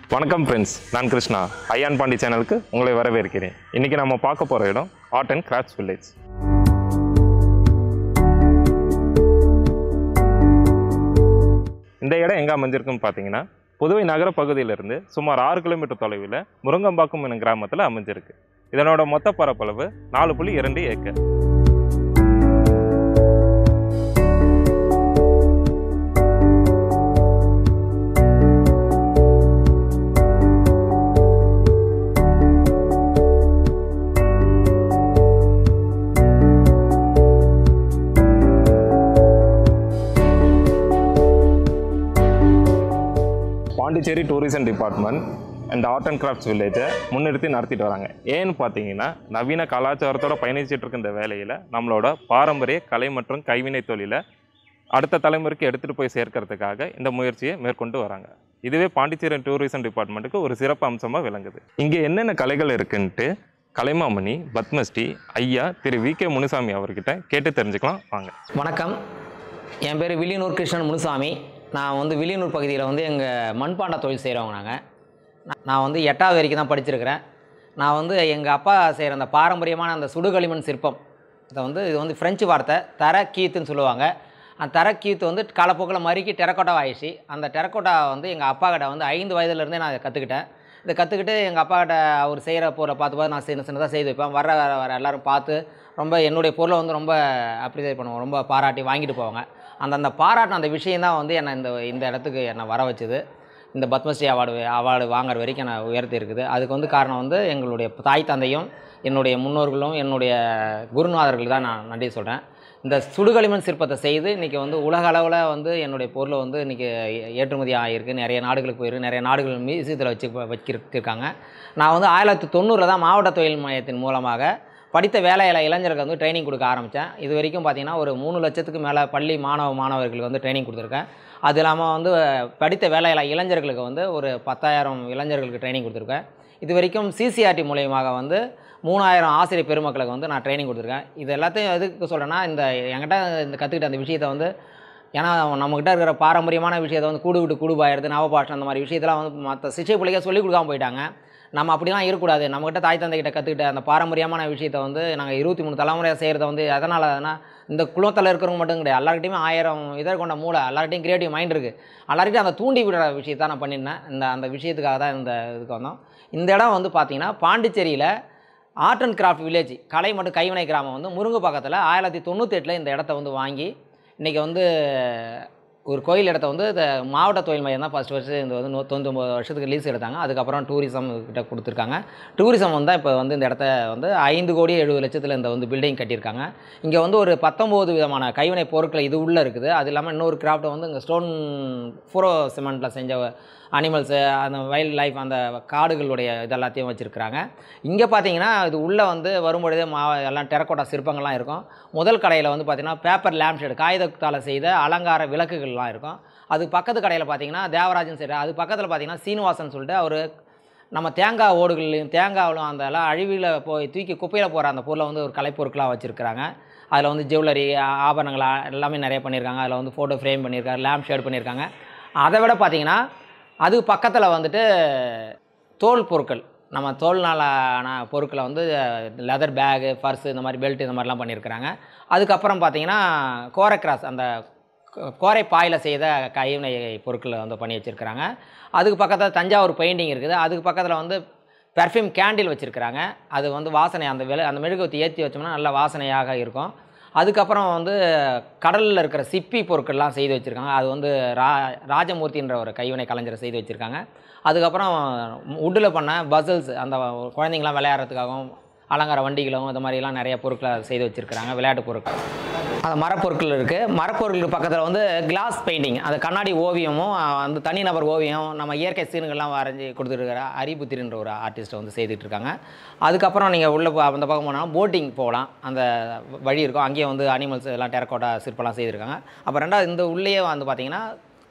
வணக்கம் ஃப்ரெண்ட்ஸ் நான் கிருஷ்ணா ஐயான் பாண்டி சேனலுக்கு உங்களை வரவேற்கிறேன் இன்றைக்கி நம்ம பார்க்க போகிற இடம் ஆர்ட் அண்ட் கிராஃப்ட்ஸ் வில்லேஜ் இந்த இடம் எங்கே அமைஞ்சிருக்குன்னு பார்த்தீங்கன்னா புதுவை நகர பகுதியிலிருந்து சுமார் ஆறு கிலோமீட்டர் தொலைவில் முருங்கம்பாக்கம் எனும் கிராமத்தில் அமைஞ்சிருக்கு இதனோட மொத்த பரப்பளவு நாலு புள்ளி இரண்டு acre Pondicherry tourism department and art and crafts வில்லேஜை முன்னிறுத்தி நடத்திட்டு வராங்க ஏன்னு பார்த்தீங்கன்னா நவீன கலாச்சாரத்தோட பயணிச்சிட்டு இருக்க இந்த வேலையில் நம்மளோட பாரம்பரிய கலை மற்றும் கைவினை தொழிலை அடுத்த தலைமுறைக்கு எடுத்துகிட்டு போய் சேர்க்கறதுக்காக இந்த முயற்சியை மேற்கொண்டு வராங்க இதுவே பாண்டிச்சேரி டூரிசம் டிபார்ட்மெண்ட்டுக்கு ஒரு சிறப்பு அம்சமாக விளங்குது இங்கே என்னென்ன கலைகள் இருக்குன்ட்டு கலைமாமணி பத்மஸ்ரீ ஐயா திரு வி கே முனுசாமி அவர்கிட்ட கேட்டு தெரிஞ்சுக்கலாம் வாங்க வணக்கம் என் பேர் வில்லியனூர் கிருஷ்ணன் முனுசாமி நான் வந்து வில்லியனூர் பகுதியில் வந்து எங்கள் மண்பாண்ட தொழில் செய்கிறவங்க நாங்கள் நான் வந்து எட்டாவது வரைக்கும் தான் படிச்சிருக்கிறேன் நான் வந்து எங்கள் அப்பா செய்கிற அந்த பாரம்பரியமான அந்த சுடுகளிமண் சிற்பம் இதை வந்து இது வந்து ஃப்ரெஞ்சு வார்த்தை தர கீத்துன்னு சொல்லுவாங்க அந்த தர கீத்து வந்து காலப்போக்கில் மறுக்கி டெரக்கோட்டா ஆயிடுச்சு அந்த டெரக்கோட்டா வந்து எங்கள் அப்பா கிட்ட வந்து ஐந்து வயதுலேருந்தே நான் இதை கற்றுக்கிட்டேன் இதை கற்றுக்கிட்டு எங்கள் அப்பா கிட்ட அவர் செய்கிற பொருளை பார்த்து பார்த்து நான் சின்ன சின்னதாக செய்து வைப்பேன் வர வர வர எல்லாரும் பார்த்து ரொம்ப என்னுடைய பொருளை வந்து ரொம்ப அப்ரிசியேட் பண்ணுவோம் ரொம்ப பாராட்டி வாங்கிட்டு போவாங்க அந்த அந்த பாராட்டின அந்த விஷயம் தான் வந்து என்னை இந்த இந்த இடத்துக்கு என்னை வர வச்சுது இந்த பத்மஸ்ரீ அவார்டு அவார்டு வாங்குற வரைக்கும் என்னை உயர்த்தி இருக்குது அதுக்கு வந்து காரணம் வந்து எங்களுடைய தாய் தந்தையும் என்னுடைய முன்னோர்களும் என்னுடைய குருநாதர்கள் தான் நான் நன்றி சொல்கிறேன் இந்த சுடுகளிமண் சிற்பத்தை செய்து இன்றைக்கி வந்து உலக அளவில் வந்து என்னுடைய பொருளை வந்து இன்றைக்கி ஏற்றுமதி ஆகியிருக்கு நிறைய நாடுகளுக்கு போயிருக்கு நிறைய நாடுகள் மியூசியத்தில் வச்சு வச்சிருக்காங்க நான் வந்து ஆயிரத்தி தொண்ணூறில் தான் மாவட்ட தொழில் மையத்தின் மூலமாக படித்த வேலையில இளைஞர்களுக்கு வந்து ட்ரைனிங் கொடுக்க ஆரம்பித்தேன் இது வரைக்கும் பார்த்தீங்கன்னா ஒரு மூணு லட்சத்துக்கு மேலே பள்ளி மாணவ மாணவர்களுக்கு வந்து ட்ரைனிங் கொடுத்துருக்கேன் அது இல்லாமல் வந்து படித்த வேலையில இளைஞர்களுக்கு வந்து ஒரு பத்தாயிரம் இளைஞர்களுக்கு ட்ரைனிங் கொடுத்துருக்கேன் இது வரைக்கும் சிசிஆர்டி மூலியமாக வந்து மூணாயிரம் ஆசிரியர் பெருமக்களுக்கு வந்து நான் ட்ரைனிங் கொடுத்துருக்கேன் இது எல்லாத்தையும் எதுக்கு சொல்கிறேன்னா இந்த என்கிட்ட இந்த கற்றுக்கிட்ட அந்த விஷயத்தை வந்து ஏன்னா நம்மக்கிட்ட இருக்கிற பாரம்பரியமான விஷயத்தை வந்து கூடு விட்டு கூடுபாயிருது நவபாஷம் அந்த மாதிரி விஷயத்தெல்லாம் வந்து மற்ற சிஷ்ய பிள்ளைங்க சொல்லிக் கொடுக்காம போயிட்டாங்க நம்ம அப்படிலாம் இருக்கக்கூடாது நம்மக்கிட்ட தாய் தந்தைகிட்ட கற்றுக்கிட்ட அந்த பாரம்பரியமான விஷயத்தை வந்து நாங்கள் இருபத்தி மூணு தலைமுறையாக செய்கிறத வந்து எதனாலனா இந்த குளத்தில் இருக்கிறவங்க மட்டும் கிடையாது எல்லார்கிட்டையுமே ஆயிரம் இதழ் கொண்ட மூளை எல்லார்கிட்டையும் கிரியேட்டிவ் மைண்ட் இருக்குது எல்லார்கிட்டையும் அந்த தூண்டி விடுற விஷயத்தை நான் பண்ணியிருந்தேன் இந்த அந்த விஷயத்துக்காக தான் இந்த இதுக்கு வந்தோம் இந்த இடம் வந்து பார்த்திங்கன்னா பாண்டிச்சேரியில் ஆர்ட் அண்ட் கிராஃப்ட் வில்லேஜ் கலை மற்றும் கைவினை கிராமம் வந்து முருங்கு பக்கத்தில் ஆயிரத்தி தொண்ணூத்தெட்டில் இந்த இடத்த வந்து வாங்கி இன்றைக்கி வந்து ஒரு கோயில் இடத்த வந்து இந்த மாவட்ட தொழில் மையம் தான் ஃபஸ்ட் வருஷம் இந்த வந்து நூ- தொண்ணூத்தொம்பது வருஷத்துக்கு லீஸ் எடுத்தாங்க அதுக்கப்புறம் டூரிசம் கிட்ட கொடுத்துருக்காங்க டூரிசம் வந்து இப்போ வந்து இந்த இடத்த வந்து ஐந்து கோடி எழுபது லட்சத்தில் இந்த வந்து பில்டிங் கட்டியிருக்காங்க இங்கே வந்து ஒரு பத்தொம்போது விதமான கைவினை பொருட்கள் இது உள்ளே இருக்குது அது இல்லாமல் இன்னொரு கிராஃப்ட் வந்து இங்கே ஸ்டோன் ஃபுரோ சிமெண்ட்டில் செஞ்ச அனிமல்ஸு அந்த வைல்ட் லைஃப் அந்த காடுகளுடைய இதெல்லாத்தையும் வச்சுருக்குறாங்க இங்கே பார்த்தீங்கன்னா இது உள்ளே வந்து வரும்பொழுதே மா எல்லாம் டெரக்கோட்டா சிற்பங்கள்லாம் இருக்கும் முதல் கடையில் வந்து பார்த்தீங்கன்னா பேப்பர் லேம்ப் ஷேடு காகிதத்தால் செய்த அலங்கார விளக்குகள்லாம் இருக்கும் அது பக்கத்து கடையில் பார்த்தீங்கன்னா தேவராஜன் சைடு அது பக்கத்தில் பார்த்தீங்கன்னா சீனிவாசன் சொல்லிட்டு அவர் நம்ம தேங்காய் ஓடுகள்லையும் தேங்காவிலும் அந்த எல்லாம் அழிவில் போய் தூக்கி குப்பையில் போகிற அந்த பொருளை வந்து ஒரு கலைப்பொருட்களாக வச்சுருக்கிறாங்க அதில் வந்து ஜுவல்லரி ஆபரணங்கள் ஆ- எல்லாமே நிறைய பண்ணியிருக்காங்க அதில் வந்து ஃபோட்டோ ஃப்ரேம் பண்ணியிருக்காங்க லேம்ப் ஷேட் பண்ணியிருக்காங்க அதை விட பார்த்தீங்கன்னா அது பக்கத்தில் வந்துட்டு தோல் பொருட்கள் நம்ம தோல்னால ஆன பொருட்களை வந்து லெதர் பேகு பர்ஸு இந்த மாதிரி பெல்ட் இந்த மாதிரிலாம் பண்ணியிருக்கிறாங்க அதுக்கப்புறம் பார்த்தீங்கன்னா கோரை கிராஸ் அந்த கோ- கோரை பாயில் செய்த கைவினை பொருட்களை வந்து பண்ணி வச்சுருக்கிறாங்க அதுக்கு பக்கத்தில் தஞ்சாவூர் பெயிண்டிங் இருக்குது அதுக்கு பக்கத்தில் வந்து பெர்ஃப்யூம் கேண்டில் வச்சுருக்கிறாங்க அது வந்து வாசனை அந்த வெள அந்த மெழுகுவத்தி ஏற்றி வச்சோம்னா நல்ல வாசனையாக இருக்கும் அதுக்கப்புறம் வந்து கடலில் இருக்கிற சிப்பி பொருட்கள்லாம் செய்து வச்சுருக்காங்க அது வந்து ரா ராஜமூர்த்தின்ற ஒரு கைவினை கலைஞரை செய்து வச்சுருக்காங்க அதுக்கப்புறம் உட்டில் பண்ண பசல்ஸ் அந்த குழந்தைங்களாம் விளையாடுறதுக்காகவும் அலங்கார வண்டிகளும் இந்த மாதிரிலாம் நிறைய பொருட்களை செய்து வச்சுருக்கிறாங்க விளையாட்டு பொருட்கள் அந்த மரப்பொருட்கள் இருக்குது மரப்பொருட்களுக்கு பக்கத்தில் வந்து கிளாஸ் பெயிண்டிங் அந்த கண்ணாடி ஓவியமும் அஹ், அந்த தனிநபர் ஓவியம் நம்ம இயற்கை சீனுங்கள்லாம் வரைஞ்சி கொடுத்துருக்கிற அரிபுத்திரின்ற ஒரு ஆர்டிஸ்ட்டை வந்து செய்துட்டு இருக்காங்க அதுக்கப்புறம் நீங்கள் உள்ளே போ அந்த பக்கம் போனால் போட்டிங் போகலாம் அந்த வழி இருக்கும் அங்கேயே வந்து அனிமல்ஸ் எல்லாம் டெரக்கோட்டா சிற்பம்லாம் செய்திருக்காங்க அப்புறம் ரெண்டாவது இந்த உள்ளேயே வந்து பார்த்தீங்கன்னா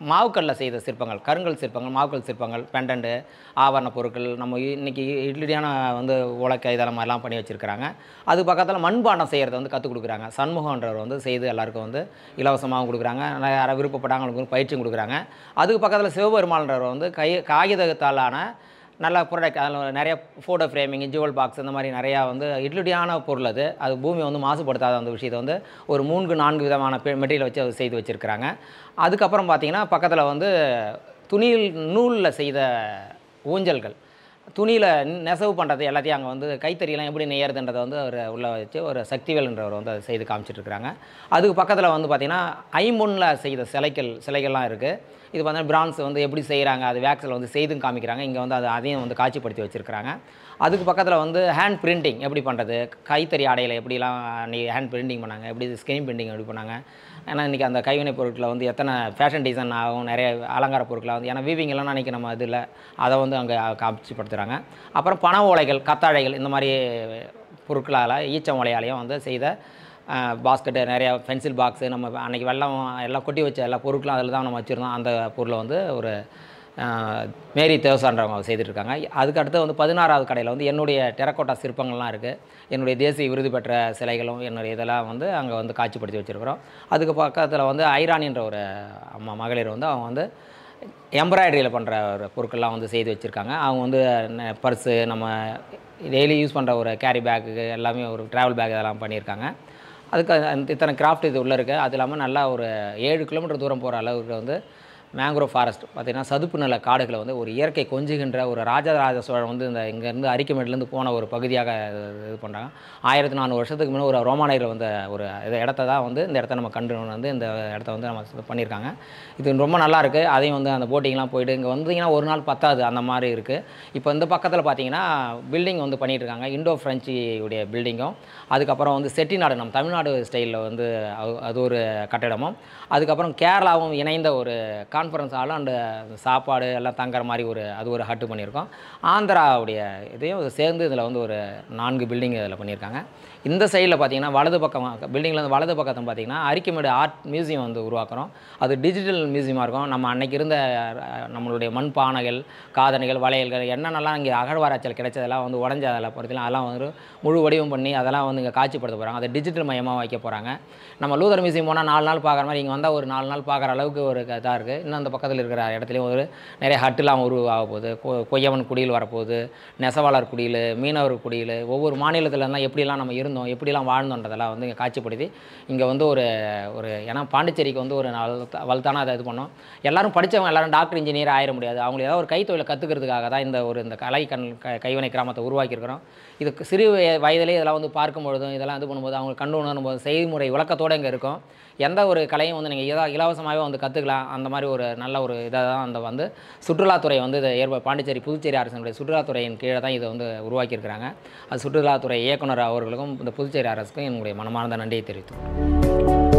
மாவுக்கல்ல செய்த சிற்பங்கள் கருங்கல் சிற்பங்கள் மாவுக்கல் சிற்பங்கள் பெண்டன்ட்டு ஆபரண பொருட்கள் நம்ம இன்றைக்கி இட்லியான வந்து உலக்கை இதெல்லாம் மாதிரிலாம் பண்ணி வச்சுருக்கிறாங்க அது பக்கத்தில் மண்பாண்டம் செய்கிறத வந்து கற்றுக் கொடுக்குறாங்க சண்முகன்றவர் வந்து செய்து எல்லாருக்கும் வந்து இலவசமாகவும் கொடுக்குறாங்க நிறைய யாராவது விருப்பப்பட்டாங்களுக்கு வந்து பயிற்சியும் கொடுக்குறாங்க அதுக்கு பக்கத்தில் சிவபெருமாள்ன்றவர் வந்து கை காகிதத்தாலான நல்ல ப்ராடக்ட் அதில் நிறைய ஃபோட்டோ ஃப்ரேமிங் ஜுவல் பாக்ஸ் இந்த மாதிரி நிறையா வந்து இட்லுடியான பொருள் அது அது பூமி வந்து மாசுபடுத்தாத அந்த விஷயத்தை வந்து ஒரு மூன்று நான்கு விதமான மெட்டீரியல் வச்சு அது செய்து வச்சுருக்கிறாங்க அதுக்கப்புறம் பார்த்தீங்கன்னா பக்கத்தில் வந்து துணியில் நூலில் செய்த ஊஞ்சல்கள் துணியில் நெசவு பண்ணுறது எல்லாத்தையும் அங்கே வந்து கைத்தறியெல்லாம் எப்படி நெய்யறதுன்றதை வந்து அவர் உள்ளே வச்சு ஒரு சக்திவேல்ன்றவர் வந்து அதை செய்து காமிச்சிட்ருக்குறாங்க அதுக்கு பக்கத்தில் வந்து பார்த்திங்கன்னா ஐம்பொன்னில் செய்த சிலைகள் சிலைகள்லாம் இருக்குது இது பார்த்தீங்கன்னா பிரான்ஸ் வந்து எப்படி செய்கிறாங்க அது வேக்ஸில் வந்து செய்தும் காமிக்கிறாங்க இங்கே வந்து அது அதையும் வந்து காட்சிப்படுத்தி வச்சுருக்கிறாங்க அதுக்கு பக்கத்தில் வந்து ஹேண்ட் பிரிண்டிங் எப்படி பண்ணுறது கைத்தறி ஆடையில் எப்படிலாம் நீ ஹேண்ட் பிரிண்டிங் பண்ணாங்க எப்படி ஸ்கிரீன் பிரிண்டிங் எப்படி பண்ணாங்க ஏன்னா இன்றைக்கி அந்த கைவினை பொருட்களை வந்து எத்தனை ஃபேஷன் டிசைன் ஆகும் நிறைய அலங்கார பொருட்களை வந்து ஏன்னா வீவிங் எல்லாம் அன்றைக்கி நம்ம இதில் அதை வந்து அங்கே காட்சிப்படுத்துகிறாங்க அப்புறம் பண ஓலைகள் கத்தாழைகள் இந்த மாதிரி பொருட்களால் ஈச்சம் ஓலையாலையும் வந்து செய்த பாஸ்கெட்டு நிறையா பென்சில் பாக்ஸு நம்ம அன்றைக்கி வெள்ளம் எல்லாம் கொட்டி வச்ச எல்லா பொருட்களும் அதில் தான் நம்ம வச்சுருந்தோம் அந்த பொருளை வந்து ஒரு ஆஹ், மேரி தேவசான்றவங்க செய்துட்ருக்காங்க அதுக்கு அடுத்து வந்து பதினாறாவது கடையில் வந்து என்னுடைய டெரக்கோட்டா சிற்பங்கள்லாம் இருக்குது என்னுடைய தேசிய விருது பெற்ற சிலைகளும் என்னுடைய இதெல்லாம் வந்து அங்கே வந்து காட்சிப்படுத்தி வச்சுருக்கிறோம் அதுக்கு பக்கத்தில் வந்து ஐரானின்ற ஒரு அம்மா மகளிர் வந்து அவங்க வந்து எம்ப்ராய்டரியில் பண்ணுற ஒரு பொருட்கள்லாம் வந்து செய்து வச்சுருக்காங்க அவங்க வந்து பர்ஸு நம்ம டெய்லி யூஸ் பண்ணுற ஒரு கேரி பேக்கு எல்லாமே ஒரு ட்ராவல் பேக் இதெல்லாம் பண்ணியிருக்காங்க அதுக்கு அந்த இத்தனை கிராஃப்ட் இது உள்ளே இருக்குது அது இல்லாமல் நல்லா ஒரு ஏழு கிலோமீட்டர் தூரம் போகிற அளவுக்கு வந்து மேங்க்ரோவ் ஃபாரஸ்ட் பார்த்திங்கன்னா சதுப்பு நில காடுகளை வந்து ஒரு இயற்கை கொஞ்சுகின்ற ஒரு ராஜராஜ சோழன் வந்து இந்த இங்கேருந்து அரிக்கமேட்லேருந்து போன ஒரு பகுதியாக இது இது பண்ணுறாங்க ஆயிரத்தி நானூறு வருஷத்துக்கு முன்னே ஒரு ரோமானியர் வந்த ஒரு இது இடத்த தான் வந்து இந்த இடத்த நம்ம கண்டு வந்து இந்த இடத்த வந்து நம்ம இது பண்ணியிருக்காங்க இது ரொம்ப நல்லா இருக்குது அதையும் வந்து அந்த போட்டிங்லாம் போயிட்டு இங்கே வந்தீங்கன்னா ஒரு நாள் பத்தாது அந்த மாதிரி இருக்குது இப்போ இந்த பக்கத்தில் பார்த்தீங்கன்னா பில்டிங் வந்து பண்ணிட்டு இருக்காங்க இண்டோ ஃப்ரெஞ்சு உடைய பில்டிங்கும் அதுக்கப்புறம் வந்து செட்டிநாடு நம்ம தமிழ்நாடு ஸ்டைலில் வந்து அது- அது ஒரு கட்டிடமும் அதுக்கப்புறம் கேரளாவும் இணைந்த ஒரு கான்ஃபரன்ஸ் ஹாலும் அண்டு சாப்பாடு எல்லாம் தங்குற மாதிரி ஒரு அது ஒரு ஹட்டு பண்ணியிருக்கோம் ஆந்திராவுடைய இதையும் சேர்ந்து இதில் வந்து ஒரு நான்கு பில்டிங் இதில் பண்ணியிருக்காங்க இந்த சைடில் பார்த்தீங்கன்னா வலது பக்கம் பில்டிங்கில் வந்து வலது பக்கத்தில் பார்த்தீங்கன்னா அரிக்கமேடு ஆர்ட் மியூசியம் வந்து உருவாக்குறோம் அது டிஜிட்டல் மியூசியமாக இருக்கும் நம்ம அன்னைக்கு இருந்த அஹ், நம்மளுடைய மண் பானைகள் காதணிகள் வளையல்கள் என்னென்னலாம் இங்கே அகழ்வாராய்ச்சல் கிடைச்சதெல்லாம் வந்து உடஞ்ச அதில் பொறுத்தலாம் அதெல்லாம் வந்து முழு வடிவம் பண்ணி அதெல்லாம் வந்து இங்கே காட்சிப்படுத்த போகிறாங்க அதை டிஜிட்டல் மயமாக வைக்க போகிறாங்க நம்ம லூதர் மியூசியம் போனால் நாலு நாள் பார்க்குற மாதிரி இங்கே வந்தால் ஒரு நாலு நாள் பார்க்குற அளவுக்கு ஒரு இதாக இருக்குது இன்னும் அந்த பக்கத்தில் இருக்கிற இடத்துலையும் ஒரு நிறைய ஹட்டுலாம் உருவாக போகுது கொ- கொய்யவன் குடியில் வரப்போகுது நெசவாளர் குடியில் மீனவர் குடியில் ஒவ்வொரு மாநிலத்துலலாம் எப்படிலாம் நம்ம இருந்தோம் எப்படிலாம் வாழ்ந்தோன்றதெல்லாம் வந்து இங்கே காட்சிப்படுத்தி இங்கே வந்து ஒரு ஒரு ஏன்னா பாண்டிச்சேரிக்கு வந்து ஒரு வலுத்த- வலுத்தான அதை இது பண்ணோம் எல்லாரும் படித்தவங்க எல்லாரும் டாக்டர் இன்ஜினியர் ஆயிட முடியாது அவங்க ஏதாவது ஒரு கைத்தொழிலை கற்றுக்கிறதுக்காக தான் இந்த ஒரு இந்த கலை கண் க கைவினை கிராமத்தை உருவாக்கியிருக்கிறோம் இது சிறு வய- வயதிலே இதெல்லாம் வந்து பார்க்கும் பொழுதும் இதெல்லாம் இது பண்ணும்போது அவங்க கண்டு உணரும் போது செய்முறை விளக்கத்தோடு இங்கே இருக்கும் எந்த ஒரு கலையும் வந்து நீங்கள் இலவ இலவசமாகவே வந்து கற்றுக்கலாம் அந்த மாதிரி ஒரு நல்ல ஒரு இதாக தான் அந்த வந்து சுற்றுலாத்துறை வந்து இதை ஏற்ப பாண்டிச்சேரி புதுச்சேரி அரசினுடைய சுற்றுலாத்துறையின் கீழே தான் இதை வந்து உருவாக்கியிருக்கிறாங்க அது சுற்றுலாத்துறை இயக்குனர் அவர்களுக்கும் இந்த புதுச்சேரி அரசுக்கும் என்னுடைய மனமார்ந்த நன்றியை தெரிவித்து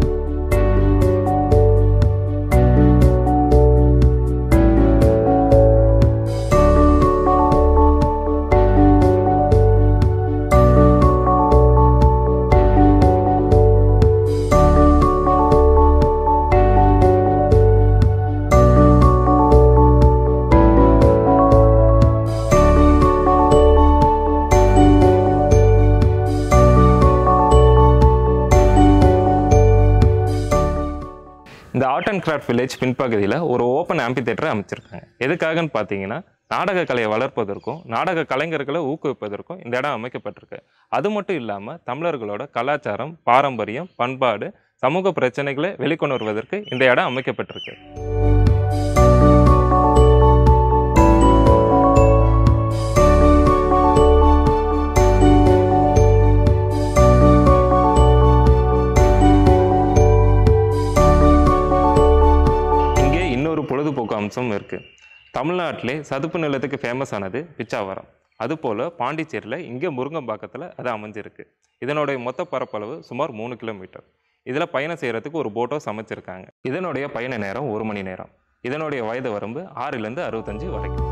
இந்த ஆர்ட் அண்ட் கிராஃப்ட் வில்லேஜ் பின்பகுதியில் ஒரு ஓப்பன் ஆம்பி தேட்டரை அமைச்சிருக்காங்க எதுக்காகன்னு பார்த்தீங்கன்னா நாடக கலையை வளர்ப்பதற்கும் நாடக கலைஞர்களை ஊக்குவிப்பதற்கும் இந்த இடம் அமைக்கப்பட்டிருக்கு அது மட்டும் இல்லாமல் தமிழர்களோட கலாச்சாரம் பாரம்பரியம் பண்பாடு சமூக பிரச்சனைகளை வெளிக்கொண்டு வருவதற்கு இந்த இடம் அமைக்கப்பட்டிருக்கு இங்கே இன்னொரு பொழுதுபோக்கு அம்சமும் இருக்குது தமிழ்நாட்டிலே சதுப்பு நிலத்துக்கு ஃபேமஸ் ஆனது பிச்சாவரம் அதுபோல் பாண்டிச்சேரியில் இங்கே முருங்கம்பாக்கத்தில் அது அமைஞ்சிருக்கு இதனுடைய மொத்த பரப்பளவு சுமார் மூணு கிலோமீட்டர் இதில் பயணம் செய்கிறதுக்கு ஒரு போட்டோ சமைச்சிருக்காங்க இதனுடைய பயண நேரம் ஒரு மணி நேரம் இதனுடைய வயது வரம்பு ஆறிலேருந்து அறுபத்தஞ்சு வரைக்கும்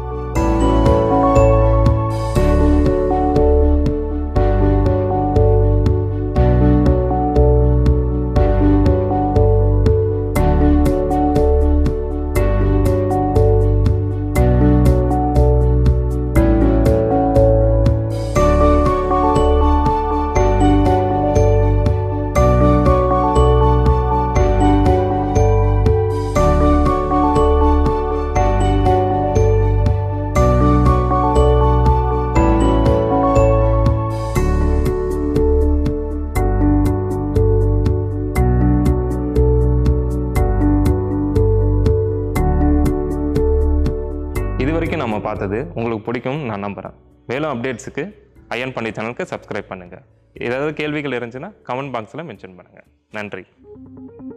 வரைக்கும் நம்ம பார்த்தது உங்களுக்கு பிடிக்கும்னு நான் நம்புகிறேன் மேலும் அப்டேட்ஸுக்கு அயன் பண்ணி சேனலுக்கு சப்ஸ்கிரைப் பண்ணுங்கள் ஏதாவது கேள்விகள் இருந்துச்சுன்னா கமெண்ட் பாக்ஸில் மென்ஷன் பண்ணுங்கள் நன்றி